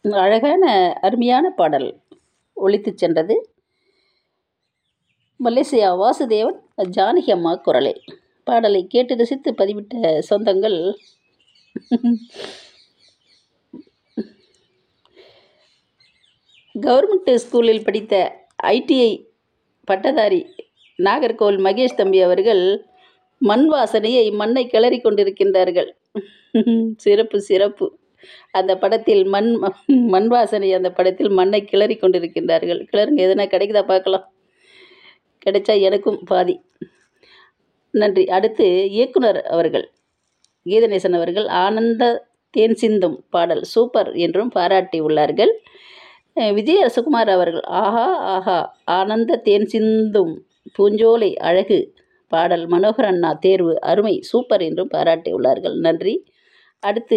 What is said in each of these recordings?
அழகான அருமையான பாடல் ஒலித்துச் சென்றது மலேசியா வாசுதேவன் ஜானகி அம்மா குரலில் பாடலை கேட்டு ரசித்து பதிவிட்ட சொந்தங்கள் கவர்மெண்ட் ஸ்கூலில் படித்த ஐடிஐ பட்டதாரி நாகர்கோவில் மகேஷ் தம்பி அவர்கள் மண் வாசனையை மண்ணை கிளறி கொண்டிருக்கின்றார்கள் சிறப்பு சிறப்பு அந்த படத்தில் மண் மண் வாசனை அந்த படத்தில் மண்ணை கிளறி கொண்டிருக்கின்றார்கள் கிளறுங்க எதுனா கிடைக்குதா பார்க்கலாம் கிடைச்சா எனக்கும் பாதி நன்றி அடுத்து இயக்குனர் அவர்கள் கீதநேசன் அவர்கள் ஆனந்த தேன் சிந்தும் பாடல் சூப்பர் என்றும் பாராட்டி உள்ளார்கள் அஹ் விஜய் அரசகுமார் அவர்கள் ஆஹா ஆஹா ஆனந்த தேன் சிந்தும் பூஞ்சோலை அழகு பாடல் மனோகர் அண்ணா தேர்வு அருமை சூப்பர் என்றும் பாராட்டி உள்ளார்கள் நன்றி அடுத்து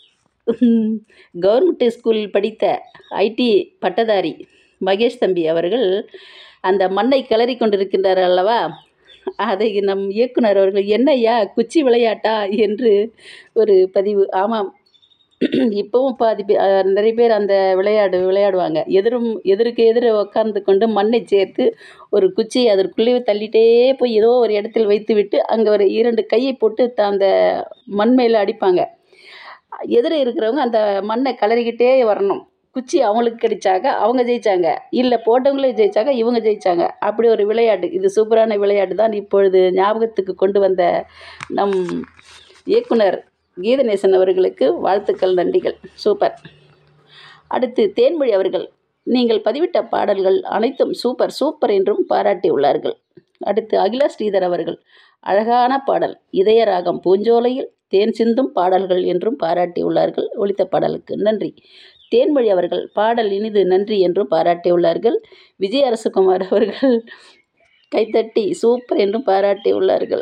கவர்மெண்ட் ஸ்கூலில் படித்த ஐடி பட்டதாரி மகேஷ் தம்பி அவர்கள் அந்த மண்ணை கிளறி கொண்டிருக்கின்றார் அல்லவா அதை நம் இயக்குனர் அவர்கள் என்னய்யா குச்சி விளையாட்டா என்று ஒரு பதிவு ஆமாம் இப்போவும் பாதி பே அஹ் நிறைய பேர் அந்த விளையாடு விளையாடுவாங்க எதிரும் எதிருக்கு எதிர உட்கார்ந்து கொண்டு மண்ணை சேர்த்து ஒரு குச்சியை அதற்குள்ளே தள்ளிட்டே போய் ஏதோ ஒரு இடத்தில் வைத்துவிட்டு அங்கே ஒரு இரண்டு கையை போட்டு த- அந்த மண் மேலே அடிப்பாங்க எதிர இருக்கிறவங்க அந்த மண்ணை கிளறிக்கிட்டே வரணும் குச்சி அவங்களுக்கு கிடைச்சாக்க அவங்க ஜெயிச்சாங்க இல்லை போட்டவங்களே ஜெயிச்சாங்க இவங்க ஜெயிச்சாங்க அப்படி ஒரு விளையாட்டு இது சூப்பரான விளையாட்டு தான் இப்பொழுது ஞாபகத்துக்கு கொண்டு வந்த நம் இயக்குனர் கீதநேசன் அவர்களுக்கு வாழ்த்துக்கள் நன்றிகள் சூப்பர் அடுத்து தேன்மொழி அவர்கள் நீங்கள் பதிவிட்ட பாடல்கள் அனைத்தும் சூப்பர் சூப்பர் என்றும் பாராட்டி உள்ளார்கள் அடுத்து அகிலா ஸ்ரீதர் அவர்கள் அழகான பாடல் இதய ராகம் பூஞ்சோலையில் தேன் சிந்தும் பாடல்கள் என்றும் பாராட்டி உள்ளார்கள் ஒலித்த பாடலுக்கு நன்றி தேன்மொழி அவர்கள் பாடல் இனிது நன்றி என்றும் பாராட்டி உள்ளார்கள் விஜய் அரசகுமார் அவர்கள் கைத்தட்டி சூப்பர் என்றும் பாராட்டி உள்ளார்கள்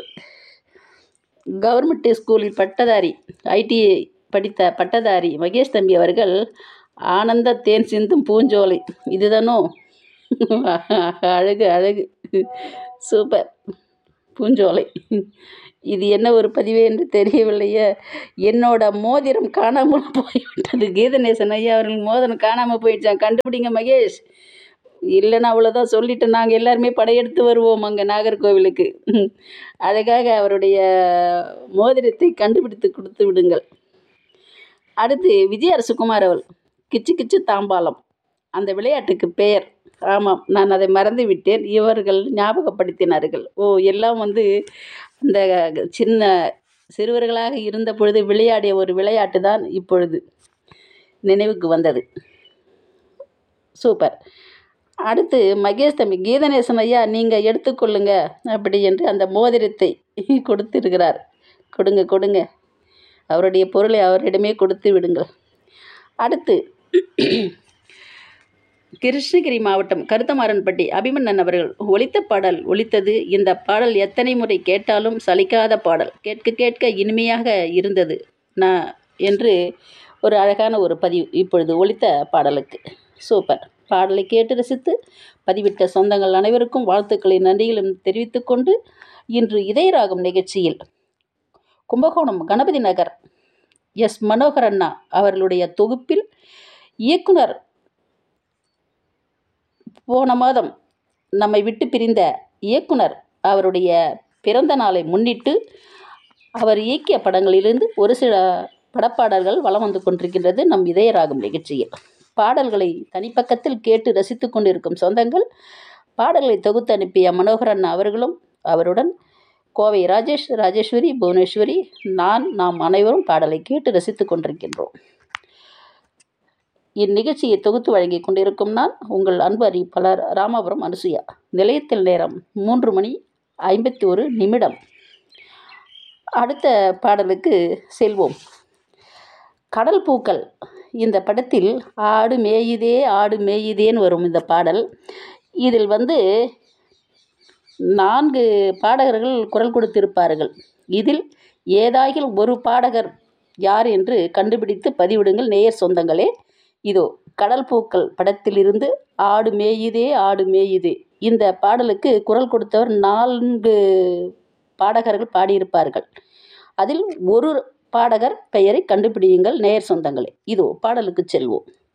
கவர்மெண்ட் ஸ்கூலில் பட்டதாரி ஐடிஐ படித்த பட்டதாரி மகேஷ் தம்பி அவர்கள் ஆனந்த தேன் சிந்தும் பூஞ்சோலை இதுதானோ அழகு அழகு சூப்பர் பூஞ்சோலை இது என்ன ஒரு பதிவு என்று தெரியவில்லையே என்னோட மோதிரம் காணாமல் போய்விட்டது கீதநேசன் ஐயா அவர்கள் மோதிரம் காணாமல் போயிடுச்சான் கண்டுபிடிங்க மகேஷ் இல்லைன்னா அவ்வளோதான் சொல்லிட்டு நாங்கள் எல்லாருமே படையெடுத்து வருவோம் அங்கே நாகர்கோவிலுக்கு அழகாக அவருடைய மோதிரத்தை கண்டுபிடித்து கொடுத்து விடுங்கள் அடுத்து விஜய் அரசுகுமார் அவர்கள் கிச்சு கிச்சு தாம்பாலம் அந்த விளையாட்டுக்கு பெயர் ஆமாம் நான் அதை மறந்து விட்டேன் இவர்கள் ஞாபகப்படுத்தினார்கள் ஓ எல்லாம் வந்து அந்த சின்ன சிறுவர்களாக இருந்த பொழுது விளையாடிய ஒரு விளையாட்டு தான் இப்பொழுது நினைவுக்கு வந்தது சூப்பர் அடுத்து மகேஷ் தம்பி கீதநேசன் ஐயா நீங்கள் எடுத்துக்கொள்ளுங்க அப்படி என்று அந்த மோதிரத்தை கொடுத்திருக்கிறார் கொடுங்க கொடுங்க அவருடைய பொருளை அவரிடமே கொடுத்து விடுங்கள் அடுத்து கிருஷ்ணகிரி மாவட்டம் கருத்தமாறன்பட்டி அபிமன்னன் அவர்கள் ஒலித்த பாடல் ஒலித்தது இந்த பாடல் எத்தனை முறை கேட்டாலும் சலிக்காத பாடல் கேட்க கேட்க இனிமையாக இருந்தது நான் என்று ஒரு அழகான ஒரு பதிவு இப்பொழுது ஒலித்த பாடலுக்கு சூப்பர் பாடலை கேட்டு ரசித்து பதிவிட்ட சொந்தங்கள் அனைவருக்கும் வாழ்த்துக்களை நன்றிகளும் தெரிவித்துக்கொண்டு இன்று இதயராகம் நிகழ்ச்சியில் கும்பகோணம் கணபதி நகர் எஸ் மனோகர் அண்ணா அவர்களுடைய தொகுப்பில் இயக்குனர் போன மாதம் நம்மை விட்டு பிரிந்த இயக்குனர் அவருடைய பிறந்த நாளை முன்னிட்டு அவர் இயக்கிய படங்களிலிருந்து ஒரு சில படப்பாடல்கள் வலம் வந்து கொண்டிருக்கின்றது நம் இதயராகம் நிகழ்ச்சியில் பாடல்களை தனிப்பக்கத்தில் கேட்டு ரசித்து கொண்டிருக்கும் சொந்தங்கள் பாடல்களை தொகுத்து அனுப்பிய மனோகர் அண்ணா அவர்களும் அவருடன் கோவை ராஜேஷ் ராஜேஸ்வரி புவனேஸ்வரி நான் நாம் அனைவரும் பாடலை கேட்டு ரசித்து கொண்டிருக்கின்றோம் இந்நிகழ்ச்சியை தொகுத்து வழங்கிக் கொண்டிருக்கும் நான் உங்கள் அன்பு அறிவிப்பாளர் ராமாபுரம் அனுசுயா நிலையத்தில் நேரம் மூன்று மணி ஐம்பத்தி ஒரு நிமிடம் அடுத்த பாடலுக்கு செல்வோம் கடல் பூக்கள் இந்த படத்தில் ஆடு மேயுதே ஆடு மேயுதேன்னு வரும் இந்த பாடல் இதில் வந்து நான்கு பாடகர்கள் குரல் கொடுத்திருப்பார்கள் இதில் ஏதாகிலும் ஒரு பாடகர் யார் என்று கண்டுபிடித்து பதிவிடுங்கள் நேயர் சொந்தங்களே இதோ கடல் பூக்கள் படத்திலிருந்து ஆடு மேயுதே ஆடு மேயுதே இந்த பாடலுக்கு குரல் கொடுத்தவர் நான்கு பாடகர்கள் பாடியிருப்பார்கள் அதில் ஒரு பாடகர் பெயரை கண்டுபிடியுங்கள் நேயர் சொந்தங்களே இதோ பாடலுக்கு செல்வோம்